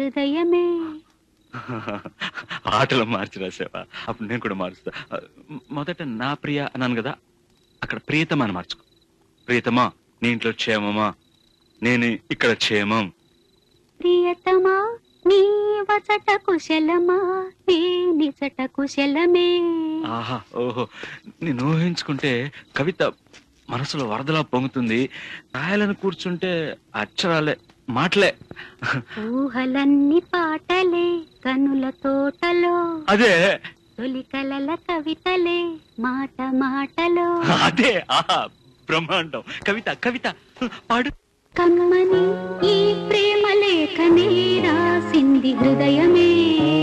హృదయమే ఆటలు మార్చి రాసావా అప్పుడు నేను కూడా మారుస్తా మ- మొదట నా ప్రియ అన్నాను కదా అక్కడ ప్రియతమా అని మార్చుకో ప్రియతమా నీ ఇంట్లో క్షేమమా నేను ఇక్కడ క్షేమం ప్రియతమా నీ వచట కుశలమా నీ నిజట కుశలమే ఆహా ఓహో నేను ఊహించుకుంటే కవిత మనసులో వరదలా పొంగుతుంది రాయాలని కూర్చుంటే అక్షరాలే మాటలే ఊహలన్నీ పాటలే కనుల తోటలో అదే తొలి కలల కవితలే మాట మాటలో అదే ఆహా బ్రహ్మాండం కవిత కవిత పాడు కమ్మని ఈ ప్రేమ లేఖనే రాసింది హృదయమే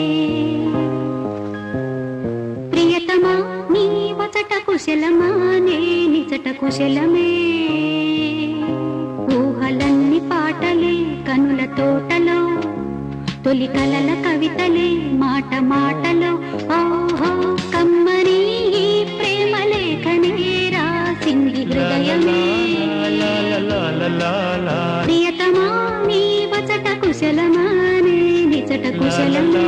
ప్రియతమా నీ వచట కుశలమా నే నిజట కుశలమే ఊహలన్ని పాటలే కనుల తోటలో తొలి కలల కవితలే మాట మాటలో ఓహో కమ్మని ఈ ప్రేమ లేఖనే రాసింది హృదయమే ప్రియతమా నీ వచట కుశలమా నే నిజట కుశలమా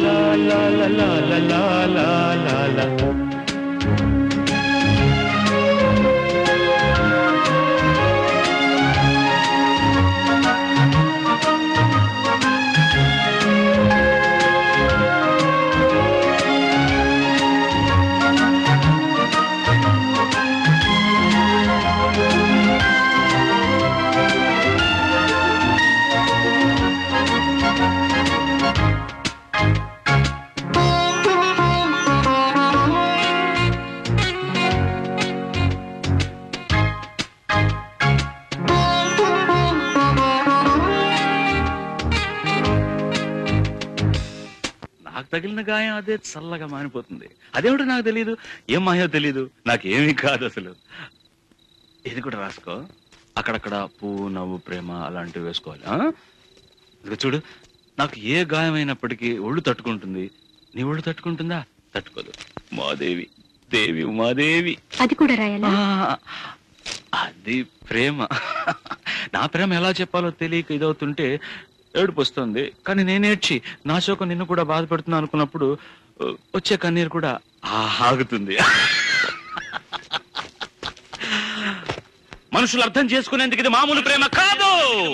నాకు తగిలిన గాయం అదే చల్లగా మానిపోతుంది అదేమిటో నాకు తెలియదు ఏం మాయో తెలియదు నాకేమీ కాదు అసలు ఇది కూడా రాసుకో అక్కడక్కడ పువ్వు నవ్వు ప్రేమ అలాంటివి వేసుకోవాలి ఆ? ఇదిగో చూడు నాకు ఏ గాయమైనప్పటికీ ఒళ్ళు తట్టుకుంటుంది నీ ఒళ్ళు తట్టుకుంటుందా తట్టుకోదు మాదేవి దేవి ఉమాదేవి అది కూడా రాయాలా ఆ, అది ప్రేమ నా ప్రేమ ఎలా చెప్పాలో తెలియక ఇదవుతుంటే ఏడుపు వస్తుంది కానీ నేనేడ్చి నా శోకం నిన్ను కూడా బాధపెడుతున్నా అనుకున్నప్పుడు ఆ, వచ్చే కన్నీరు కూడా ఆ, ఆగుతుంది మనుషులు అర్థం చేసుకునేందుకు ఇది మామూలు ప్రేమ కాదు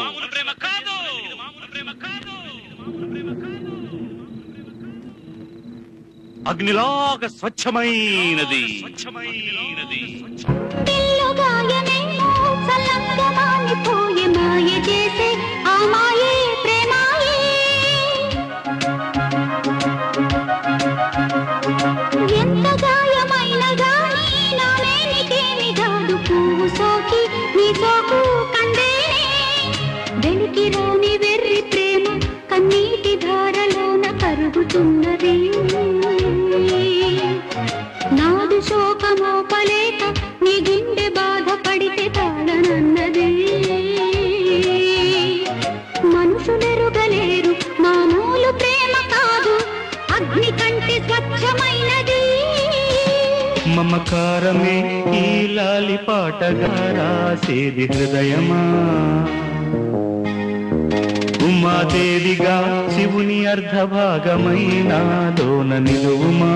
అగ్నిలాగా స్వచ్ఛమైనది స్వచ్ఛమైనది పిల్లు గాయమేమో చల్లంగా మానిపోయే మాయ చేసే ఆ మాయే ప్రేమాయే ఎంత గాయమైన గాని నా మేనికేమి కాదు పువ్వు సోకి నీ సోకు కందేనే వెలికి రాని వెర్రి ప్రేమ కన్నీటి ధారలోన కరుగుతున్నది నాదు శోకమోపలేక నీ గుండె బాధపడితే తాళనన్నది మనుషులెరుగలేరు మామూలు ప్రేమ కాదు అగ్ని కంటే స్వచ్ఛమైనది మమకారమే ఈ లాలి పాటగా రాసేది హృదయమా ఉమాదేవిగా శివుని అర్ధభాగమైన లోన నిలువుమా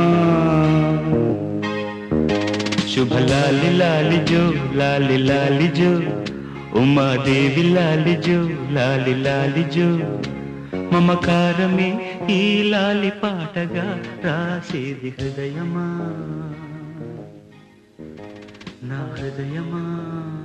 శుభ లాలి లాలి జో లాలి లాలి జో ఉమాదేవి లాలి జో లాలి లాలి జో మమకారమే ఈ లాలి పాటగా రాసేది హృదయమా నా హృదయమా